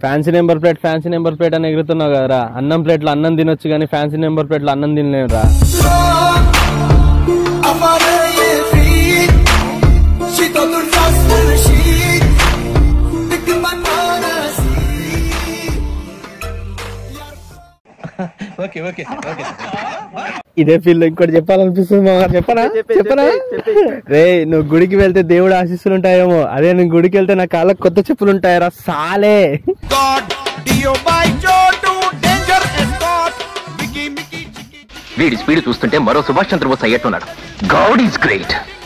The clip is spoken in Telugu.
fancy number plate fancy number plate అని ఎగురుతున్నావు కదరా అన్నం ప్లేట్లో అన్నం తినొచ్చు కానీ ఫ్యాన్సీ నెంబర్ ప్లేట్లో అన్నం తినలేనురా ఇదే ఫీల్ ఇంకోటి చెప్పాలనిపిస్తుంది మామ చెప్పనా చెప్పనా రే నువ్వు గుడికి వెళ్తే దేవుడు ఆశీస్సులు ఉంటాయేమో అదే నేను గుడికి వెళ్తే నా కాళ్ళకి కొత్త చెప్పులు ఉంటాయరా సాలే వీడి స్పీడ్ చూస్తుంటే మరో సుభాష్ చంద్రబోస్ అయ్యట్టున్నాడు గాడ్ ఈజ్ గ్రేట్